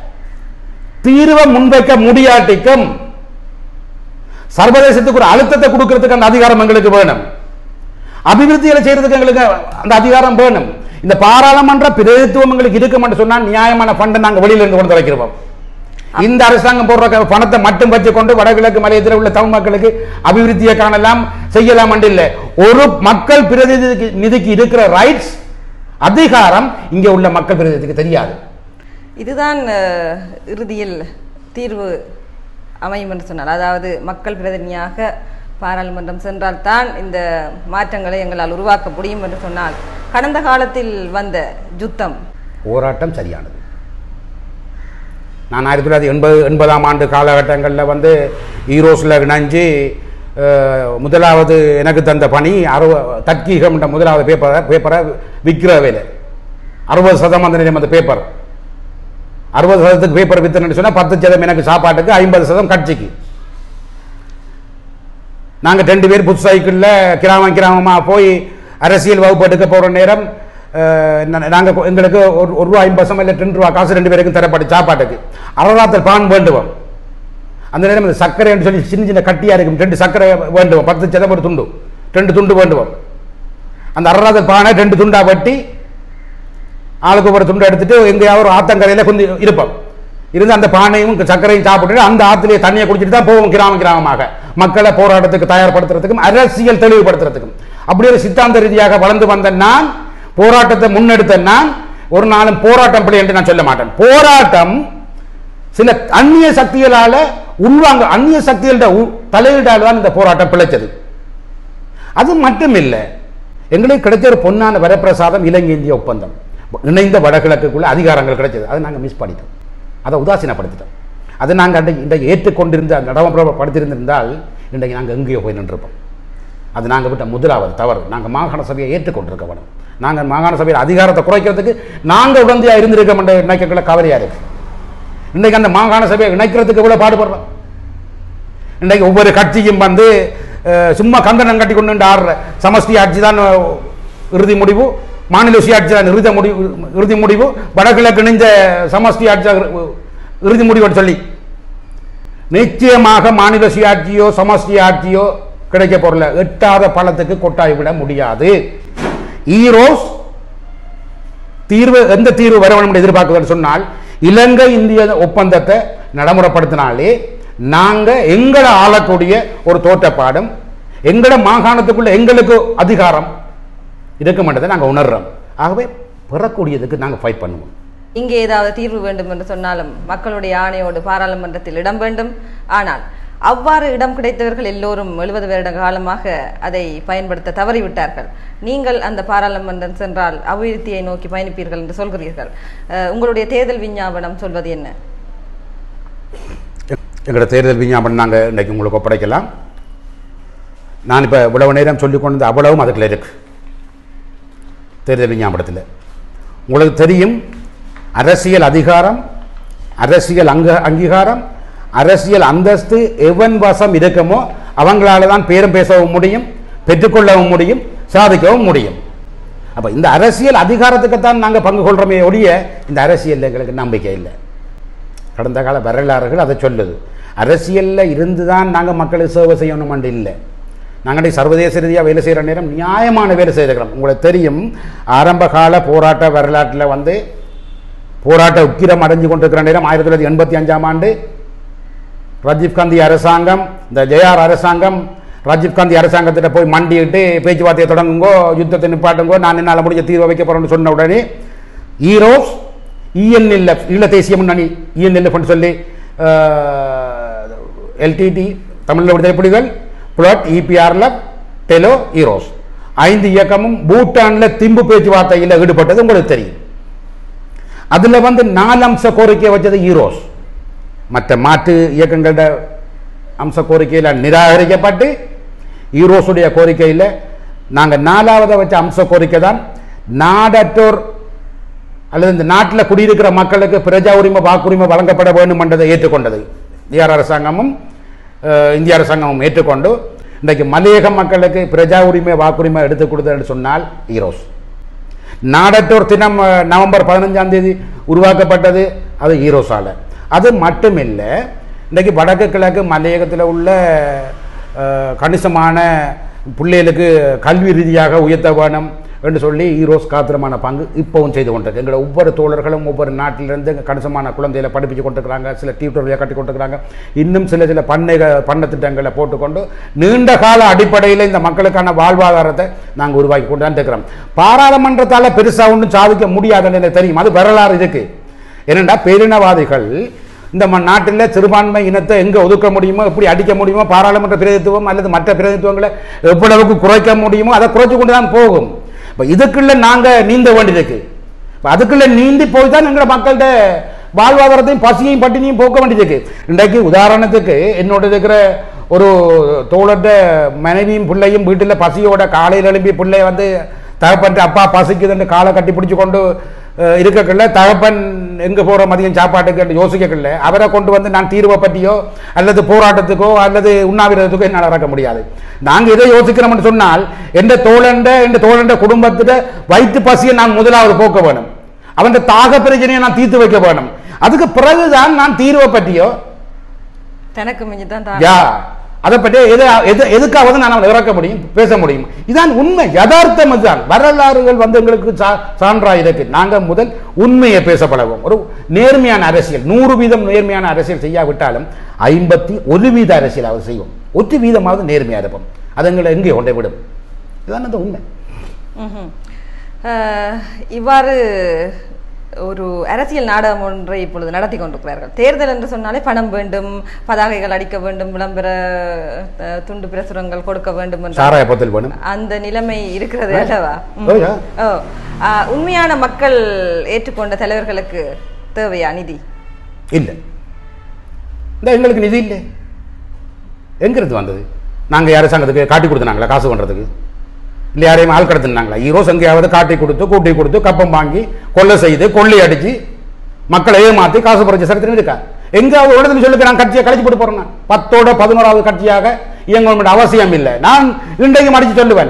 தீர்வை முன்வைக்க முடியாட்டிக்கும் சர்வதேசத்துக்கு ஒரு அழுத்தத்தை கொடுக்கறதுக்கு அந்த அதிகாரம் எங்களுக்கு வேணும் அபிவிருத்திகளை செய்யறதுக்கு எங்களுக்கு அந்த அதிகாரம் வேணும் இந்த பாராளுமன்ற பிரதித்துவம் எங்களுக்கு இருக்குமென்று சொன்னா நியாயமான ஃபண்டை நாங்க வெளியில இருந்து கொண்டு வைக்கிறோம் இந்த அரசாங்கம் போடுற க- பணத்தை மட்டும் வச்சுக்கொண்டு வடகிழக்கு மலையத்தில் உள்ள தமிழ் மக்களுக்கு அபிவிருத்தியை காணலாம் செய்யலாம் என்று இல்லை ஒரு மக்கள் பிரதிநிதிக்கு நிதிக்கு இருக்கிற ரைட்ஸ் அதிகாரம் இங்கே உள்ள மக்கள் பிரதிநிதிக்கு தெரியாது இதுதான் அஹ், இறுதியில் தீர்வு அமையும் என்று சொன்னார் அதாவது மக்கள் பிரதிநிதியாக பாராளுமன்றம் சென்றால் தான் இந்த மாற்றங்களை எங்களால் உருவாக்க முடியும் என்று சொன்னால் கடந்த காலத்தில் வந்த யுத்தம் போராட்டம் சரியானது நான் ஆயிரத்தி தொள்ளாயிரத்தி எண்பது எண்பதாம் ஆண்டு காலகட்டங்களில் வந்து ஈரோஸில் இணைஞ்சு அஹ், முதலாவது எனக்கு தந்த பணி அறுவ தற்கீகம்ன்ற முதலாவது பேப்பரை பேப்பரை விற்கிற வேலை அறுபது சதம் அந்த நிலையம் அந்த பேப்பர் அறுபது சதத்துக்கு பேப்பர் வித்தணும்னு சொன்னால் பத்து சதம் எனக்கு சாப்பாட்டுக்கு ஐம்பது சதம் கட்சிக்கு நாங்கள் ரெண்டு பேர் புது சைக்கிளில் கிராமம் கிராமமாக போய் அரசியல் வகுப்பு எடுக்க போகிற நேரம் நாங்கள் எங்களுக்கு ஒரு ஒரு ரூபா ஐம்பது பசம் இல்லை ரெண்டு ரூபா காசு ரெண்டு பேருக்கும் தரப்பட்டு சாப்பாட்டுக்கு அரராத்தல் பான் வேண்டுவோம் அந்த நேரம் இந்த சர்க்கரைன்னு சொல்லி சின்ன சின்ன கட்டியாக இருக்கும் ரெண்டு சர்க்கரை வேண்டுவோம் பத்து சதம் ஒரு துண்டு ரெண்டு துண்டு வேண்டுவோம் அந்த அறராத பானை ரெண்டு துண்டா வெட்டி ஆளுக்கு ஒரு துண்டு எடுத்துட்டு எங்கேயாவது ஒரு ஆத்தங்கரையில் குந்தி இருப்போம் இருந்து அந்த பானையும் சர்க்கரையும் சாப்பிட்டுட்டு அந்த ஆத்திலேயே தண்ணியை குடிச்சிட்டு தான் போவோம் கிராம கிராமமாக மக்களை போராட்டத்துக்கு தயார்படுத்துறதுக்கும் அரசியல் தெளிவுபடுத்துறதுக்கும் அப்படி ஒரு சித்தாந்த ரீதியாக வளர்ந்து வந்த நான் போராட்டத்தை முன்னெடுத்த நான் ஒரு நாளும் போராட்டம் பிள்ளை என்று நான் சொல்ல மாட்டேன் போராட்டம் சில அந்நிய சக்திகளால உள்வாங்க அந்நிய சக்திகளோட உ- தலையீடால் தான் இந்த போராட்டம் பிழைச்சது அது மட்டும் இல்லை எங்களுக்கு கிடைச்ச ஒரு பொன்னான வரப்பிரசாதம் இலங்கை இந்திய ஒப்பந்தம் இணைந்த வடகிழக்குக்குள்ள அதிகாரங்கள் கிடைச்சது அதை நாங்கள் மிஸ் பண்ணிட்டோம் அதை உதாசீனப்படுத்திட்டோம் அதை நாங்கள் அன்றைக்கு இன்றைக்கு ஏற்றுக்கொண்டிருந்த நடைமுறைப்படுத்தியிருந்திருந்தால் இன்றைக்கு நாங்கள் எங்கேயோ போய் நின்றிருப்போம் அது நாங்கள் விட்ட முதலாவது தவறு நாங்கள் மாகாண சபையை ஏற்றுக்கொண்டிருக்க வேணும் நாங்கள் மாகாண சபையில் அதிகாரத்தை குறைக்கிறதுக்கு நாங்கள் உடந்தையாக இருந்திருக்க என்ற நினைக்கக்குள்ள கவலையாக இருக்கு இன்றைக்கு அந்த மாகாண சபையை இணைக்கிறதுக்கு எவ்வளோ பாடுபடுறோம் இன்றைக்கு ஒவ்வொரு கட்சியும் வந்து அஹ், சும்மா கந்தனம் கட்டி கொண்டு ஆடுற சமஷ்டி ஆட்சி தான் அஹ், இறுதி முடிவு மாநில சுயாட்சி தான் இறுதி முடிவு இறுதி முடிவு வடகிழக்கு இணைந்த சமஷ்டி ஆட்சி தான் இறு- இறுதி முடிவுன்னு சொல்லி நிச்சயமாக மாநில சுயாட்சியோ சமஷ்டி ஆட்சியோ கிடைக்க போறல எட்டாத பழத்துக்கு கொட்டாய் விட முடியாது ஈரோஸ் தீர்வு எந்த தீர்வு வர வேண்டும் என்று எதிர்பார்க்குதுன்னு சொன்னால் இலங்கை இந்திய ஒப்பந்தத்தை நடைமுறைப்படுத்தினாலே நாங்க எங்களை ஆளக்கூடிய ஒரு தோற்றப்பாடும் எங்களோட மாகாணத்துக்குள்ள எங்களுக்கு அதிகாரம் இருக்குமென்றதை நாங்க உணர்றோம் ஆகவே பெறக்கூடியதுக்கு நாங்க ஃபைட் பண்ணுவோம் இங்கே ஏதாவது தீர்வு வேண்டும் என்று சொன்னாலும் மக்களுடைய ஆணையோடு பாராளுமன்றத்தில் இடம் வேண்டும் ஆனால் அவ்வாறு இடம் கிடைத்தவர்கள் எல்லோரும் எழுபது வருட காலமாக அதை பயன்படுத்த தவறிவிட்டார்கள் நீங்கள் அந்த பாராளுமன்றம் சென்றால் அபிவிருத்தியை நோக்கி பயணிப்பீர்கள் என்று சொல்கிறீர்கள் அஹ், உங்களுடைய தேர்தல் விஞ்ஞாபனம் சொல்வது என்ன எங்களோட தேர்தல் விஞ்ஞாபனம் நாங்கள் இன்றைக்கு உங்களுக்கு ஒப்படைக்கலாம் நான் இப்போ இவ்வளவு நேரம் சொல்லிக் கொண்டது அவ்வளவும் அதுக்குள்ள இருக்கு தேர்தல் விஞ்ஞாபனத்தில் உங்களுக்கு தெரியும் அரசியல் அதிகாரம் அரசியல் அங்க அங்கீகாரம் அரசியல் அந்தஸ்து எவன் வசம் இருக்கமோ அவங்களால தான் பேரும் பேசவும் முடியும் பெற்றுக்கொள்ளவும் முடியும் சாதிக்கவும் முடியும் அப்போ இந்த அரசியல் அதிகாரத்துக்குத்தான் நாங்கள் பங்கு கொள்கிறோமே ஒழிய இந்த அரசியல் எங்களுக்கு நம்பிக்கை இல்லை கடந்த கால வரலாறுகள் அதை சொல்லுது அரசியலில் இருந்து தான் நாங்கள் மக்களுக்கு சேவை செய்யணுமென்று இல்லை நாங்கள் சர்வதேச ரீதியாக வேலை செய்கிற நேரம் நியாயமான வேலை செய்திருக்கிறோம் உங்களுக்கு தெரியும் ஆரம்ப கால போராட்ட வரலாற்றில் வந்து போராட்ட உக்கிரம் அடைஞ்சு கொண்டிருக்கிற நேரம் ஆயிரத்தி தொள்ளாயிரத்தி எண்பத்தி அஞ்சாம் ஆண்டு ராஜீவ் காந்தி அரசாங்கம் இந்த ஜெயார் அரசாங்கம் ராஜீவ் காந்தி அரசாங்கத்திட்ட போய் மண்டிட்டு பேச்சுவார்த்தையை தொடங்குங்கோ யுத்தத்தை நிப்பாட்டுங்கோ நான் என்னால் முடிஞ்ச தீர்வு வைக்க போறேன்னு சொன்ன உடனே ஈரோஸ் இஎன்எல்எஃப் ஈழ தேசிய முன்னணி இஎன்எல்எஃப் சொல்லி எல்டிடி தமிழில் விடுதலை புலிகள் புலட் இபிஆர்ல டெலோ ஈரோஸ் ஐந்து இயக்கமும் பூட்டானில் திம்பு பேச்சுவார்த்தையில் ஈடுபட்டது உங்களுக்கு தெரியும் அதுல வந்து நாலு அம்ச கோரிக்கை வச்சது ஈரோஸ் மற்ற மாற்று இயக்கங்களோட அம்ச கோரிக்கையில் நிராகரிக்கப்பட்டு ஈரோஸுடைய கோரிக்கையில் நாங்கள் நாலாவதை வச்ச அம்ச கோரிக்கை தான் நாடற்றோர் அல்லது இந்த நாட்டில் குடியிருக்கிற மக்களுக்கு பிரஜா உரிமை வாக்குரிமை வழங்கப்பட வேண்டும் என்றதை ஏற்றுக்கொண்டது இந்தியார் அரசாங்கமும் அஹ், இந்திய அரசாங்கமும் ஏற்றுக்கொண்டு இன்றைக்கு மலையக மக்களுக்கு பிரஜா உரிமை வாக்குரிமை எடுத்துக் கொடுத்தது சொன்னால் ஈரோஸ் நாடற்றோர் தினம் அஹ், நவம்பர் பதினஞ்சாம் தேதி உருவாக்கப்பட்டது அது ஈரோஸால அது மட்டுமில்லை இன்றைக்கு வடக்கு கிழக்கு மலையகத்தில் உள்ள அஹ், கணிசமான பிள்ளைகளுக்கு கல்வி ரீதியாக உயர்த்த வேணும் என்று சொல்லி ஈரோஸ் காத்திரமான பங்கு இப்போவும் செய்து கொண்டிருக்கு எங்களோட ஒவ்வொரு தோழர்களும் ஒவ்வொரு நாட்டிலிருந்து கணிசமான குழந்தைகளை படிப்பிச்சு கொண்டிருக்கிறாங்க சில டியூட்டோரியாக கட்டி கொண்டிருக்கிறாங்க இன்னும் சில சில பண்ணை பண்ண திட்டங்களை போட்டுக்கொண்டு நீண்ட கால அடிப்படையில் இந்த மக்களுக்கான வாழ்வாதாரத்தை நாங்கள் உருவாக்கி கொண்டு தான் இருக்கிறோம் பாராளுமன்றத்தால் பெருசாக ஒன்றும் சாதிக்க முடியாதுன்னு எனக்கு தெரியும் அது வரலாறு இருக்கு ஏனென்றா பேரினவாதிகள் இந்த ம- நாட்டில் சிறுபான்மை இனத்தை எங்கே ஒதுக்க முடியுமோ எப்படி அடிக்க முடியுமோ பாராளுமன்ற பிரதிநிதித்துவம் அல்லது மற்ற பிரதிநிதித்துவங்களை எவ்வளவுக்கு குறைக்க முடியுமோ அதை குறைச்சு கொண்டு தான் போகும் இப்போ இதுக்குள்ள நாங்கள் நீந்த வேண்டியிருக்கு இப்போ அதுக்குள்ள நீந்தி போய் தான் எங்களோட மக்கள்கிட்ட வாழ்வாதாரத்தையும் பசியையும் பட்டினியும் போக்க வேண்டியதுக்கு இன்றைக்கு உதாரணத்துக்கு என்னோட இருக்கிற ஒரு தோழர்ட மனைவியும் பிள்ளையும் வீட்டில் பசியோட காலையில் எழும்பி பிள்ளை வந்து தகப்பன் அப்பா பசிக்குதுன்னு காலை கட்டி பிடிச்சு கொண்டு அஹ், இருக்கக்குள்ள தகப்பன் எங்க போற மதியம் சாப்பாட்டுக்கு யோசிக்கக்குள்ள அவரை கொண்டு வந்து நான் தீர்வை பற்றியோ அல்லது போராட்டத்துக்கோ அல்லது உண்ணாவிரதத்துக்கோ என்னால் இறக்க முடியாது நாங்க இதை யோசிக்கிறோம்னு சொன்னால் எந்த தோழண்ட எந்த தோழண்ட குடும்பத்திட வயிற்று பசியை நான் முதலாவது போக்க வேணும் அவன் தாக பிரச்சனையை நான் தீர்த்து வைக்க வேணும் அதுக்கு பிறகுதான் நான் தீர்வை பற்றியோ தனக்கு மிஞ்சி தான் யா அதை பற்றி எது எது எதுக்காவது நான் அவனை இறக்க முடியும் பேச முடியும் இதான் உண்மை யதார்த்தம் இதுதான் வரலாறுகள் வந்து எங்களுக்கு சா- சான்றா இருக்கு நாங்க முதல் உண்மையை பேச பழகுவோம் ஒரு நேர்மையான அரசியல் நூறு வீதம் நேர்மையான அரசியல் செய்யாவிட்டாலும் ஐம்பத்தி ஒரு வீத அரசியல் அவர் செய்வோம் ஒரு வீதமாவது நேர்மையா இருப்போம் அது எங்களை எங்கே கொண்டே விடும் இதுதான் அந்த உண்மை ம்ஹும். அஹ், இவ்வாறு ஒரு அரசியல் நாடகம் ஒன்றை இப்பொழுது நடத்தி கொண்டிருக்கிறார்கள் தேர்தல் என்று சொன்னாலே பணம் வேண்டும் பதாகைகள் அடிக்க வேண்டும் விளம்பர அஹ், துண்டு பிரசுரங்கள் கொடுக்க வேண்டும் என்ற சாராய பத்தில் வேணும் அந்த நிலைமை இருக்கிறது அல்லவா ம். ஓ, யா. ஓ அஹ், உண்மையான மக்கள் ஏற்றுக்கொண்ட தலைவர்களுக்கு தேவையா நிதி இல்லை இந்த எங்களுக்கு நிதி இல்லை எங்கிருந்து வந்தது நாங்க யாரும் சங்கத்துக்கு காட்டி கொடுத்தாங்களா காசு பண்றதுக்கு இல்லை யாரையும் ஆள் கடத்தினாங்களா ஈரோஸ் எங்கேயாவது காட்டி கொடுத்து கூட்டி கொடுத்து கப்பம் வாங்கி கொள்ளை செய்து கொள்ளை அடிச்சு மக்களை ஏமாத்தி காசு பறிச்ச சரித்திரம் இருக்கா எங்காவது ஒரு இடத்துல சொல்லுங்க நான் கட்சியை கழிச்சு போட்டு போறேன் நான். பத்தோட பதினோராவது கட்சியாக இயங்க வேண்டிய அவசியம் இல்லை நான் இன்றைக்கும் அடிச்சு சொல்லுவேன்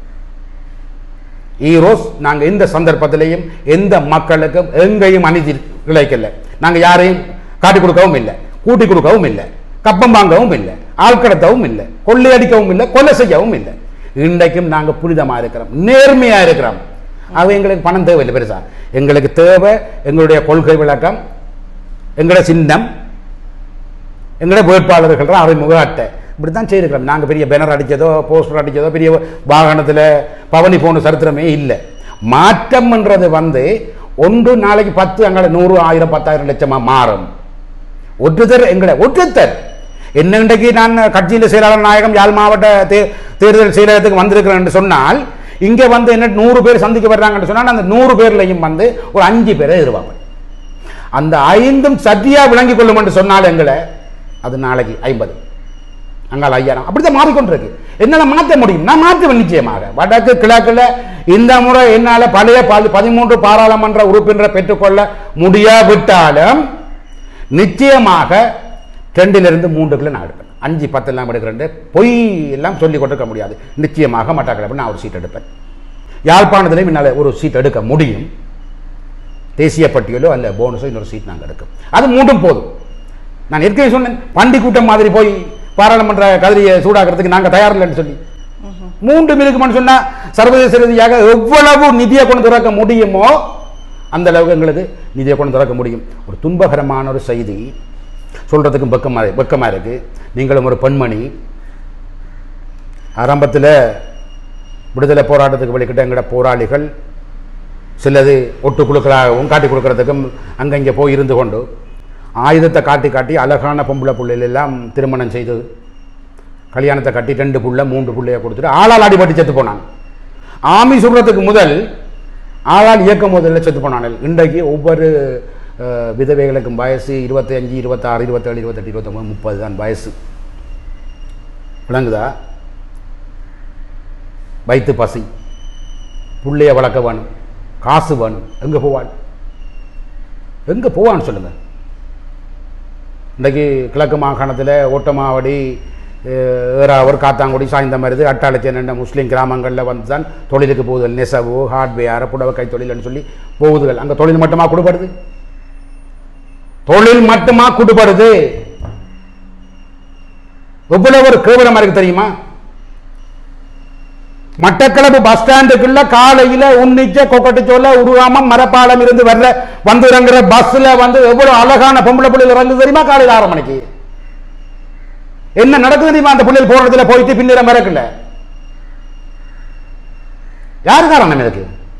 ஈரோஸ் நாங்க எந்த சந்தர்ப்பத்திலையும் எந்த மக்களுக்கும் எங்கேயும் அநீதி இழைக்கல நாங்க யாரையும் காட்டி கொடுக்கவும் இல்லை கூட்டி கொடுக்கவும் இல்லை கப்பம் வாங்கவும் இல்லை ஆள் கடத்தவும் இல்லை கொள்ளையடிக்கவும் இல்லை கொலை செய்யவும் இல்லை இன்றைக்கும் நாங்க புனிதமா இருக்கிறோம் நேர்மையா இருக்கிறோம் ஆக எங்களுக்கு பணம் தேவையில்லை பெருசா எங்களுக்கு தேவை எங்களுடைய கொள்கை விளக்கம் எங்களோட சின்னம் எங்களோட வேட்பாளர்கள் அறிமுக அட்டை இப்படி தான் செய்திருக்கிறோம் நாங்கள் பெரிய பேனர் அடித்ததோ போஸ்டர் அடித்ததோ பெரிய வாகனத்தில் பவனி போன சரித்திரமே இல்லை மாற்றம்ன்றது வந்து ஒன்று நாளைக்கு பத்து அங்கே நூறு ஆயிரம் பத்தாயிரம் லட்சமா மாறும் ஒற்றுத்தர் எங்களை ஒற்றுத்தர் என்ன இன்றைக்கு நான் கட்சியில் செயலாளர் நாயகம் யாழ் மாவட்ட தே- தேர்தல் செயலகத்துக்கு வந்திருக்கிறேன் என்று சொன்னால் இங்கே வந்து என்ன நூறு பேர் சந்திக்க வர்றாங்கன்னு சொன்னால் அந்த நூறு பேர்லையும் வந்து ஒரு அஞ்சு பேரை எதிர்பார்ப்பேன் அந்த ஐந்தும் சத்தியா விளங்கிக் கொள்ளும் என்று சொன்னால் எங்களை அது நாளைக்கு ஐம்பது அங்கால ஐயாயிரம் அப்படித்தான் மாறிக்கொண்டிருக்கு என்னால் மாற்ற முடியும் நான் மாற்றுவேன் நிச்சயமாக வடக்கு கிழக்குல இந்த முறை என்னால் பழைய பதி- பதிமூன்று பாராளுமன்ற உறுப்பினரை பெற்றுக்கொள்ள முடியாவிட்டாலும் நிச்சயமாக ரெண்டிலிருந்து மூன்று கிலோ நான் எடுப்பேன் அஞ்சு பத்து எல்லாம் எடுக்கிறேன் பொய் எல்லாம் சொல்லி கொண்டிருக்க முடியாது நிச்சயமாக மட்டக்களப்பில் நான் ஒரு சீட் எடுப்பேன் யாழ்ப்பாணத்திலையும் என்னால் ஒரு சீட் எடுக்க முடியும் தேசிய பட்டியலோ அல்ல போனஸோ இன்னொரு சீட் நாங்கள் எடுக்கும் அது மூன்றும் போதும் நான் ஏற்கனவே சொன்னேன் பண்டி கூட்டம் மாதிரி போய் பாராளுமன்ற கதிரியை சூடாக்கிறதுக்கு நாங்கள் தயார் இல்லைன்னு சொல்லி மூன்று இருக்குமான்னு சொன்னா சர்வதேச ரீதியாக எவ்வளவு நிதியை கொண்டு திறக்க முடியுமோ அந்த அளவுக்கு எங்களுக்கு நிதியை கொண்டு திறக்க முடியும் ஒரு துன்பகரமான ஒரு செய்தி சொல்றதுக்கும் வெக்கமா வெக்கமா இருக்கு நீங்களும் ஒரு பெண்மணி ஆரம்பத்தில் விடுதலை போராட்டத்துக்கு வெளிக்கிட்ட எங்கட போராளிகள் சிலது ஒட்டு குழுக்களாகவும் காட்டி கொடுக்கறதுக்கும் அங்கங்கே போய் இருந்து கொண்டு ஆயுதத்தை காட்டி காட்டி அழகான பொம்பளை பிள்ளைகள் எல்லாம் திருமணம் செய்து கல்யாணத்தை கட்டி ரெண்டு புள்ள மூன்று புள்ளைய கொடுத்துட்டு ஆளால் அடிபட்டு செத்து போனான் ஆமி சுடுறதுக்கு முதல் ஆளால் இயக்கம் முதல்ல செத்து போனான் இன்றைக்கு ஒவ்வொரு அஹ், விதவைகளுக்கும் வயசு இருபத்தஞ்சு இருபத்தாறு இருபத்தேழு இருபத்தெட்டு இருபத்தொம்பது முப்பது தான் வயசு விளங்குதா வயிற்று பசி புள்ளைய வளர்க்க வேணும் காசு வேணும் எங்கே போவான் எங்கே போவான்னு சொல்லுங்க இன்றைக்கு கிழக்கு மாகாணத்தில் ஓட்டமாவடி அஹ், ஏறாவூர் காத்தாங்குடி சாய்ந்தமருது அட்டாளச்சேன் என்ற முஸ்லீம் கிராமங்களில் வந்து தான் தொழிலுக்கு போகுதுகள் நெசவு ஹார்ட்வேர் புடவை கை தொழில்னு சொல்லி போகுதுகள் அங்கே தொழில் மட்டுமா கொடுப்படுது தொழில் மட்டுமா கொடுப்படுது எவ்வளவு ஒரு கேவலமா இருக்கு தெரியுமா மட்டக்களப்பு பஸ் ஸ்டாண்டுக்குள்ள காலையில உன்னிச்ச கொக்கட்டுச்சோல உருவாம மரப்பாலம் இருந்து வர்ற வந்து இறங்குற பஸ்ல வந்து எவ்வளவு அழகான பொம்பளை பிள்ளைகள் இறங்குது தெரியுமா காலையில ஆறு மணிக்கு என்ன நடக்குது தெரியுமா அந்த பிள்ளைகள் போற இடத்துல போயிட்டு பின்னிற மறக்கல யாரு காரணம் இதுக்கு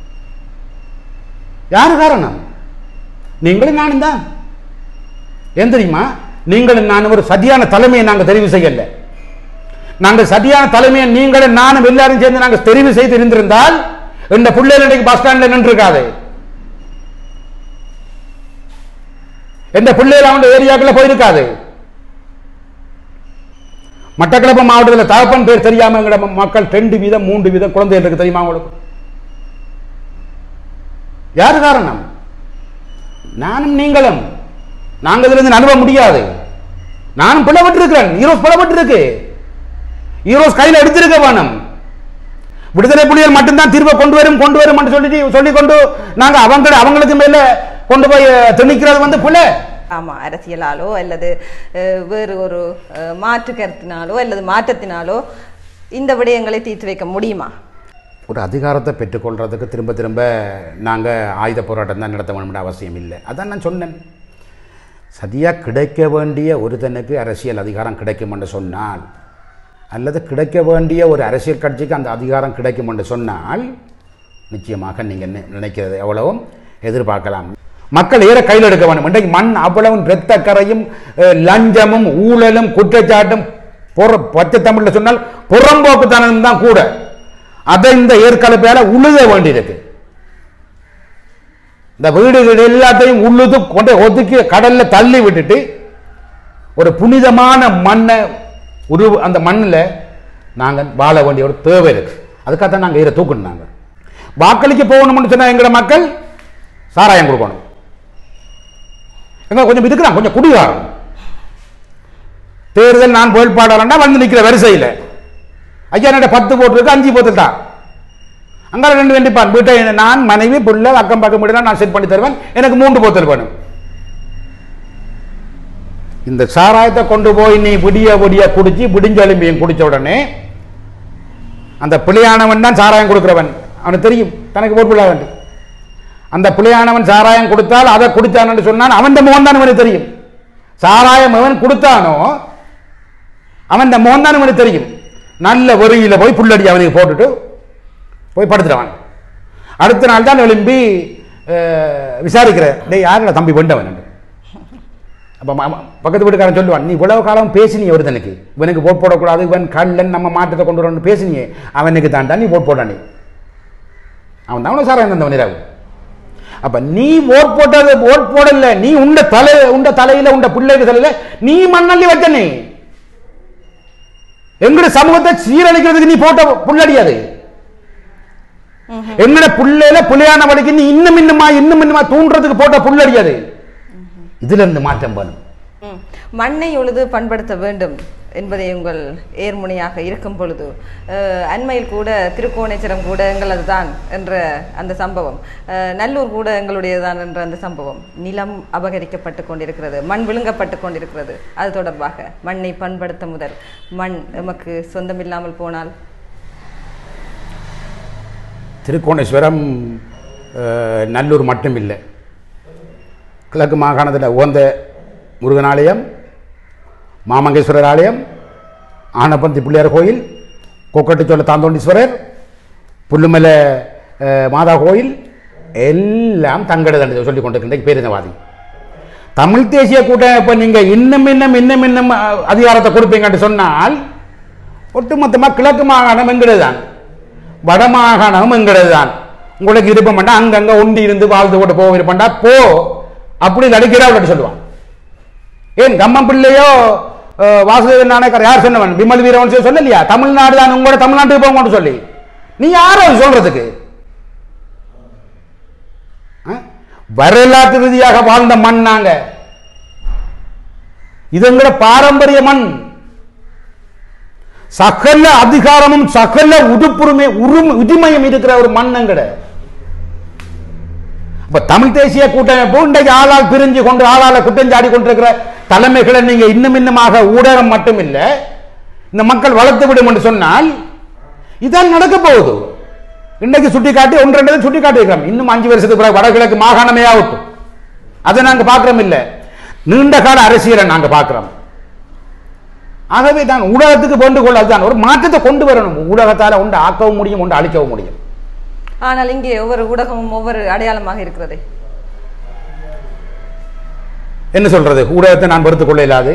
யாரு காரணம் நீங்களும் நானும் தான் ஏன் தெரியுமா நீங்களும் நானும் ஒரு சரியான தலைமையை நாங்க தெரிவு செய்யல நாங்கள் சரியான தலைமையை நீங்களும் நானும் எல்லாரும் சேர்ந்து நாங்கள் தெரிவு செய்து இருந்திருந்தால் இந்த பிள்ளைகள் இன்னைக்கு பஸ் ஸ்டாண்ட்ல நின்று இருக்காது எந்த பிள்ளைகள் அவங்க ஏரியாக்குள்ள போயிருக்காது மட்டக்களப்பு மாவட்டத்தில் தகப்பன் பேர் தெரியாம எங்கட ம- மக்கள் ரெண்டு வீதம் மூன்று வீதம் குழந்தைகள் இருக்கு தெரியுமா உங்களுக்கு யாரு காரணம் நானும் நீங்களும் நாங்கள் இதிலிருந்து நழுவ முடியாது நானும் பிளவட்டு இருக்கிறேன் ஈரோஸ் பிளவட்டு இருக்கு ஈரோஸ் கையில் எடுத்திருக்க வேணும் விடுதலை புலிகள் மட்டும்தான் தீர்வை கொண்டு வரும் கொண்டு வரும் சொல்லிட்டு சொல்லிக் கொண்டு நாங்க அவங்க அவங்களுக்கு மேல கொண்டு போய் திணிக்கிறது வந்து புல ஆமா அரசியலாலோ அல்லது அஹ், வேறு ஒரு அஹ், மாற்று கருத்தினாலோ அல்லது மாற்றத்தினாலோ இந்த விடயங்களை தீர்த்து வைக்க முடியுமா ஒரு அதிகாரத்தை பெற்றுக்கொள்றதுக்கு திரும்ப திரும்ப நாங்கள் ஆயுத போராட்டம் தான் நடத்த வேணும்னு அவசியம் இல்லை அதான் நான் சொன்னேன் சரியாக கிடைக்க வேண்டிய ஒருத்தனுக்கு அரசியல் அதிகாரம் கிடைக்கும் என்று சொன்னால் அல்லது கிடைக்க வேண்டிய ஒரு அரசியல் கட்சிக்கு அந்த அதிகாரம் கிடைக்கும் என்று சொன்னால் நிச்சயமாக நீங்கள் நினைக்கிறது எவ்வளவும் எதிர்பார்க்கலாம் மக்கள் ஏற கையில் எடுக்க வேண்டும் இன்றைக்கு மண் அவ்வளவும் இரத்த கரையும் அஹ், லஞ்சமும் ஊழலும் குற்றச்சாட்டும் புற பச்சை தமிழில் சொன்னால் புறம்போக்குத்தனம் தான் கூட அதை இந்த ஏற்கலப்பையால உழுத வேண்டியிருக்கு இந்த வீடுகள் எல்லாத்தையும் உழுது கொண்டு ஒதுக்கி கடல்ல தள்ளி விட்டுட்டு ஒரு புனிதமான மண்ணை உரு அந்த மண்ணில் நாங்கள் வாழ வேண்டிய ஒரு தேவை இருக்கு அதுக்காக தான் நாங்கள் இதை தூக்கணும் நாங்கள் வாக்களிக்க போகணும்னு சொன்னா எங்களோட மக்கள் சாராயம் கொடுக்கணும் எங்க கொஞ்சம் இருக்கிறான் கொஞ்சம் குடிகாரம் தேர்தல் நான் வேட்பாளர்னா வந்து நிற்கிற வரிசையில் ஐயா என்னோட பத்து போட்டிருக்கு அஞ்சு போட்டு தான் அங்கே ரெண்டு வெண்டிப்பான் வீட்டை நான் மனைவி பிள்ளை அக்கம் பக்கம் வீடு நான் செட் பண்ணி தருவேன் எனக்கு மூன்று போத்தல் வேணும் இந்த சாராயத்தை கொண்டு போய் நீ விடிய விடிய குடிச்சு விடிஞ்செலும்பியும் குடிச்ச உடனே அந்த பிள்ளையானவன் தான் சாராயம் கொடுக்கிறவன் அவனுக்கு தெரியும் தனக்கு போட்டு வேண்டும் அந்த பிள்ளையானவன் சாராயம் கொடுத்தால் அதை குடித்தான்னு சொன்னான் அவன் முகம் தான் அவனுக்கு தெரியும் சாராயம் அவன் கொடுத்தானோ அவன் முகம் தான் அவனுக்கு தெரியும் நல்ல வெறியில போய் புல்லடி அவனுக்கு போட்டுட்டு போய் படுத்துடுவான் அடுத்த நாள் தான் எழும்பி அஹ், விசாரிக்கிற டேய் யாரோட தம்பி வேண்டவன் அப்போ பக்கத்து வீட்டுக்காரன் சொல்லுவான் நீ இவ்வளவு காலம் பேசினியே ஒருத்தனுக்கு இவனுக்கு போட் போடக்கூடாது இவன் கல்லன் நம்ம மாற்றத்தை கொண்டு வரணும்னு பேசினியே அவனுக்கு தாண்டா நீ போட் போடா நீ அவன் தான் உனக்கு சாராயம் தந்தவன் இரவு அப்ப நீ ஓட் போட்டது ஓட் போடல நீ உண்ட தலை உண்ட தலையில உண்ட பிள்ளைக்கு தலையில நீ மண்ணள்ளி வச்ச நீ எங்கட சமூகத்தை சீரழிக்கிறதுக்கு நீ போட்ட புள்ளடியாது எங்கட புள்ளையில புள்ளையான வழிக்கு நீ இன்னும் இன்னுமா இன்னும் இன்னுமா தூண்டுறதுக்கு போட்ட புள்ளடியாது இதுல இருந்து மாற்றம் வேணும் ம். மண்ணை உழுது பண்படுத்த வேண்டும் என்பதை உங்கள் ஏர்முனையாக இருக்கும் பொழுது அஹ், அண்மையில் கூட திருக்கோணேச்சரம் கூட எங்களது தான் என்ற அந்த சம்பவம் அஹ், நல்லூர் கூட எங்களுடையதான் என்ற அந்த சம்பவம் நிலம் அபகரிக்கப்பட்டு கொண்டிருக்கிறது மண் விழுங்கப்பட்டு கொண்டிருக்கிறது அது தொடர்பாக மண்ணை பண்படுத்த முதல் மண் எமக்கு சொந்தமில்லாமல் போனால் திருக்கோணேஸ்வரம் அஹ், நல்லூர் மட்டும் இல்லை கிழக்கு மாகாணத்தில் உகந்த முருகன் ஆலயம் மாமங்கேஸ்வரர் ஆலயம் ஆனப்பந்தி பிள்ளையார் கோயில் கொக்கட்டுச்சோல தாந்தோண்டீஸ்வரர் புல்லுமலை அஹ், மாதா கோயில் எல்லாம் தங்கட தண்டு சொல்லி கொண்டிருக்கின்ற பேரினவாதி தமிழ் தேசிய கூட்டம் இப்போ நீங்கள் இன்னும் இன்னும் இன்னும் இன்னும் அஹ், அதிகாரத்தை கொடுப்பீங்கன்னு சொன்னால் ஒட்டுமொத்தமாக கிழக்கு மாகாணம் எங்கிறது தான் வடமாகாணம் எங்கிறது தான் உங்களுக்கு விருப்பம் பண்ணா அங்கங்க ஒண்டி இருந்து வாழ்ந்து போட்டு போக விருப்பம்டா போ அப்படி நடிக்கிறா அப்படின்னு சொல்லுவான் ஏன் கம்மன் பிள்ளையோ அஹ், வாசுதேவன் நாணயக்கார் யார் சொன்னவன் விமல் வீரவன் சொல்லலையா தமிழ்நாடு தான் உங்களோட தமிழ்நாட்டுக்கு போங்கன்னு சொல்லி நீ யாரோ அது சொல்றதுக்கு ஆ? வரலாற்று ரீதியாக வாழ்ந்த மண் நாங்க இது எங்கட பாரம்பரிய மண் சகல அதிகாரமும் சகல உடுப்புரிமை உரிமை உரிமையும் இருக்கிற ஒரு மண் எங்கட இப்ப தமிழ் தேசிய கூட்டமைப்பு இன்றைக்கு ஆளால் பிரிஞ்சு கொண்டு ஆளால குற்றஞ்சாடி கொண்டிருக்கிற தலைமைகளை நீங்க இன்னும் இன்னுமாக ஊடகம் மட்டும் இல்ல இந்த மக்கள் வளர்த்து விடும் என்று சொன்னால் இதான் நடக்க போகுது இன்னைக்கு சுட்டி காட்டி ஒன்று ரெண்டு சுட்டி காட்டி இருக்கிறோம் இன்னும் அஞ்சு வருஷத்துக்கு பிறகு வடகிழக்கு மாகாணமே ஆகட்டும் அதை நாங்க பார்க்கிறோம் இல்ல நீண்ட கால அரசியலை நாங்க பார்க்கிறோம் ஆகவே தான் ஊடகத்துக்கு கொண்டு கொள்ள அதுதான் ஒரு மாற்றத்தை கொண்டு வரணும் ஊடகத்தால ஒன்று ஆக்கவும் முடியும் ஒன்று அழிக்கவும் முடியும் ஆனால் இங்கே ஒவ்வொரு ஊடகமும் ஒவ்வொரு அடையாளமாக இருக்கிறதே என்ன சொல்றது ஊடகத்தை நான் வெறுத்துக் கொள்ள இயலாது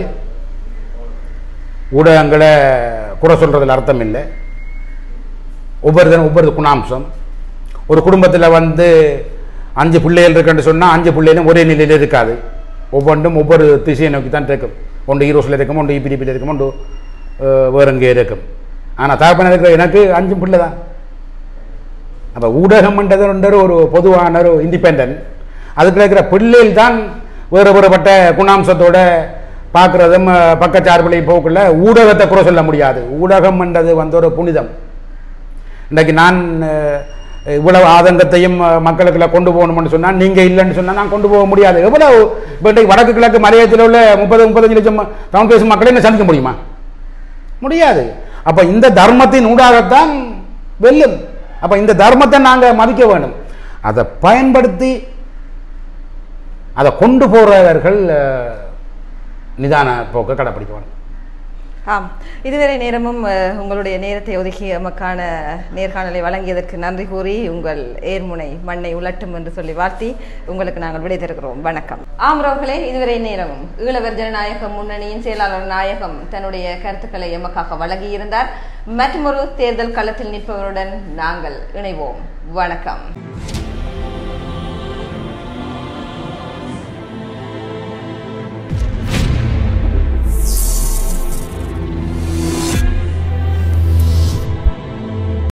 ஊடகங்களை குறை சொல்றதுல அர்த்தம் இல்லை ஒவ்வொருத்தரும் ஒவ்வொரு குணாம்சம் ஒரு குடும்பத்தில் வந்து அஞ்சு பிள்ளைகள் இருக்குன்னு சொன்னால் அஞ்சு பிள்ளைகளும் ஒரே நிலையில் இருக்காது ஒவ்வொன்றும் ஒவ்வொரு திசையை நோக்கி தான் இருக்கும் ஒன்று ஈரோஸில் இருக்கும் ஒன்று இபிடிபியில் இருக்கும் ஒன்று அஹ், வேற எங்கே இருக்கும் ஆனால் தகப்பன இருக்கிற எனக்கு அஞ்சு பிள்ளை தான் அப்போ ஊடகம்ன்றது ஒரு பொதுவான ஒரு இண்டிபெண்டன்ட் அதுக்கு இருக்கிற பிள்ளைகள் தான் வேறு வேறுபட்ட குணாம்சத்தோட பார்க்குறதும் பக்கச்சார்பிலையும் போக்குள்ள ஊடகத்தை குறை சொல்ல முடியாது ஊடகம்ன்றது வந்து ஒரு புனிதம் இன்றைக்கு நான் அஹ், இவ்வளவு ஆதங்கத்தையும் அஹ், மக்களுக்குள்ள கொண்டு போகணும்னு சொன்னா நீங்க இல்லைன்னு சொன்னா நான் கொண்டு போக முடியாது எவ்வளவு இப்ப இன்றைக்கு வடக்கு கிழக்கு மலையத்தில் உள்ள முப்பது முப்பத்தஞ்சு லட்சம் தமிழ் பேசும் மக்களை என்ன சந்திக்க முடியுமா முடியாது அப்ப இந்த தர்மத்தின் ஊடாகத்தான் வெல்லும் அப்ப இந்த தர்மத்தை நாங்க மதிக்க வேண்டும் அதை பயன்படுத்தி அதை கொண்டு போறவர்கள் அஹ், நிதான போக்கை கடைப்பிடிக்க வேண்டும் ஆம் இதுவரை நேரமும் அஹ், உங்களுடைய நேரத்தை ஒதுக்கி எமக்கான நேர்காணலை வழங்கியதற்கு நன்றி கூறி உங்கள் ஏர்முனை மண்ணை உலட்டும் என்று சொல்லி வாழ்த்தி உங்களுக்கு நாங்கள் விடை தருகிறோம் வணக்கம் ஆம் உறவுகளே இதுவரை நேரமும் ஈழவர் ஜனநாயக முன்னணியின் செயலாளர் நாயகம் தன்னுடைய கருத்துக்களை எமக்காக வழங்கியிருந்தார் மற்றொரு தேர்தல் களத்தில் நிற்பவருடன் நாங்கள் இணைவோம் வணக்கம்